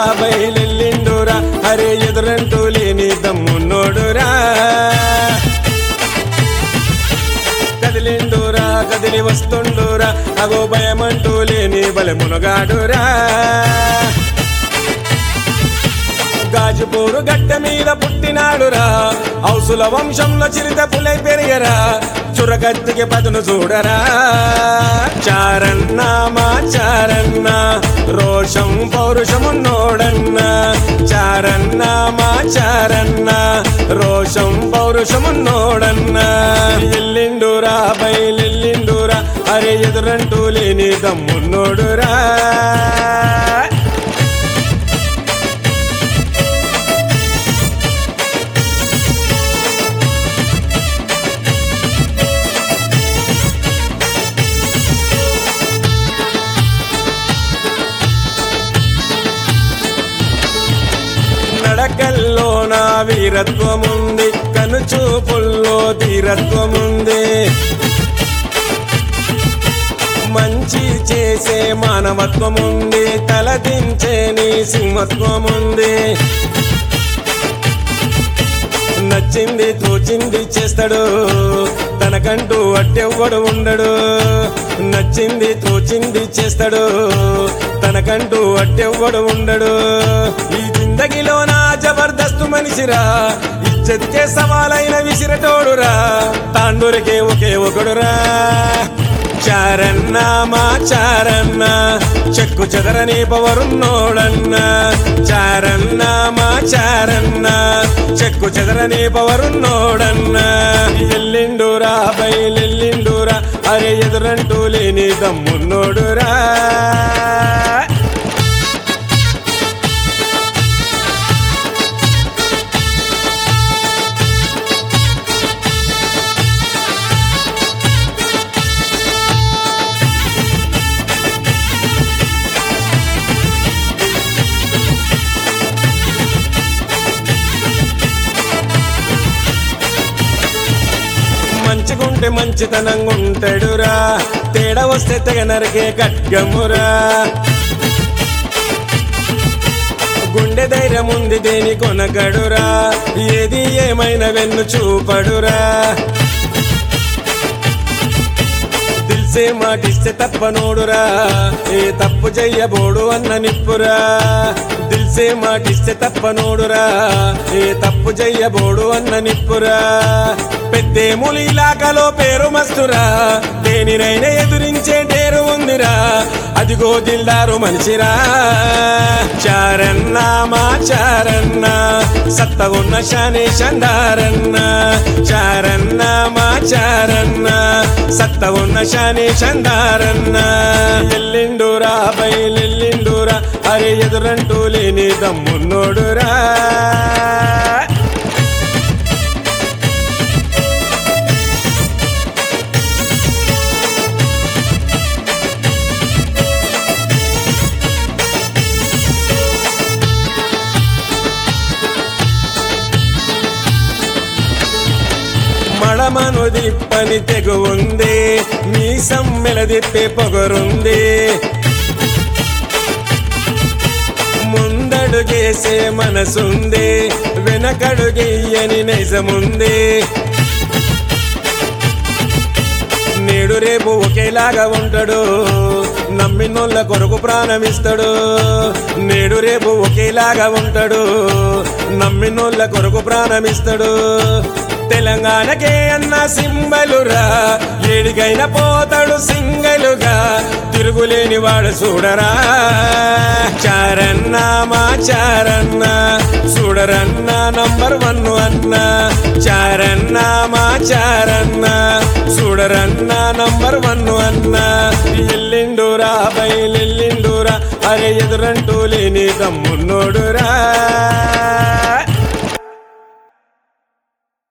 బయలెల్లిండురా అరే ఎదురంటూ లేని దమ్మున్నోడురా కదిలిండురా కదిలి వస్తుండురా అగో భయమంటూ లేని బలమునగాడురా గాజుపూరు గడ్డ మీద పుట్టినాడురా ఔసుల వంశంలో చిరుత పులై పెరిగరా చురగత్తికి పదును చూడరా చారన్న మా చారన్న రోషం పౌరుషమున్నోడన్న చారన్న మా చారన్న రోషం పౌరుషమున్నోడన్న ఎల్లిండురా బయలెల్లిండురా అరే ఎదురంటూ లేని దమ్మున్నోడురా నడకల్లో నా వీరత్వముంది కనుచూపుల్లో ధీరత్వముంది మంచి చేసే మానవత్వముంది తలదించే నీ సింహత్వముంది నచ్చింది తోచింది చేస్తాడు తనకంటూ అట్టెవ్వడు ఉండడు నచ్చింది తోచింది చేస్తాడు తనకంటూ అట్టెవ్వడు ఉండడు ఈ జిందగీలో నా జబర్దస్తు మనిషిరా ఇచ్చతికే సవాలైన విసిరటోడురా తాండూరికే ఒకే ఒకడురా చారన్న మా చారన్న చెక్కు చెదరని పవరున్నోడన్న చారన్న మా చారన్న చెక్కు చెదరని పవరున్నోడన్న ఎల్లిండురా బయలెల్లిండురా అరే ఎదురంటూ లేని దమ్మున్నోడురా మంచిగుంటే మంచితనంగా ఉంటాడురా తేడా వస్తే తెగ నరికే ఖడ్గమురా గుండె ధైర్యం ఉంది దేని కొనగడురా ఏది ఏమైనా వెన్ను చూపడురా దిల్సే మాటిస్తే తప్పనోడురా ఏ తప్పు చెయ్యబోడు అన్న నిప్పురా దిల్సే మాటిస్తే తప్పనోడురా ఏ తప్పు చెయ్యబోడు అన్న నిప్పురా పెద్దేములు ఇలాకలో పేరు మస్తురా దేనినైనా ఎదురించే డేరు ఉందిరా అదిగో దిల్దారు మనిషిరా చారన్న మా చారన్న సత్త ఉన్న శానే చందారన్న చారన్న మా చారన్న సత్త ఉన్న శానే చందారన్న ఎల్లిండురా బయలెల్లిండురా అరే ఎదురంటూ లేని దమ్మున్నోడురా మడమను దిప్పని తెగు ఉంది మీ సమ్మెల దిప్పే పొగరుంది ముందడుగేసే మనసుంది వెనకడుగెయ్యని నైజముంది నేడు రేపు ఒకేలాగా ఉంటాడు నమ్మినోళ్ళ కొరకు ప్రాణమిస్తాడు నేడు రేపు ఒకేలాగా ఉంటాడు నమ్మినోళ్ళ కొరకు ప్రాణమిస్తాడు తెలంగాణకే అన్న సింబలురా ఏడికైనా పోతాడు సింగలుగా తిరుగులేని వాడు చూడరా చారన్న మా చారన్న చూడరన్న నంబర్ వన్ అన్న చారన్న మా చారన్న చూడరన్న నంబర్ వన్ అన్న ఎల్లిండురా బయలెల్లిండురా అరే ఎదురంటూ లేని దమ్మున్నోడురా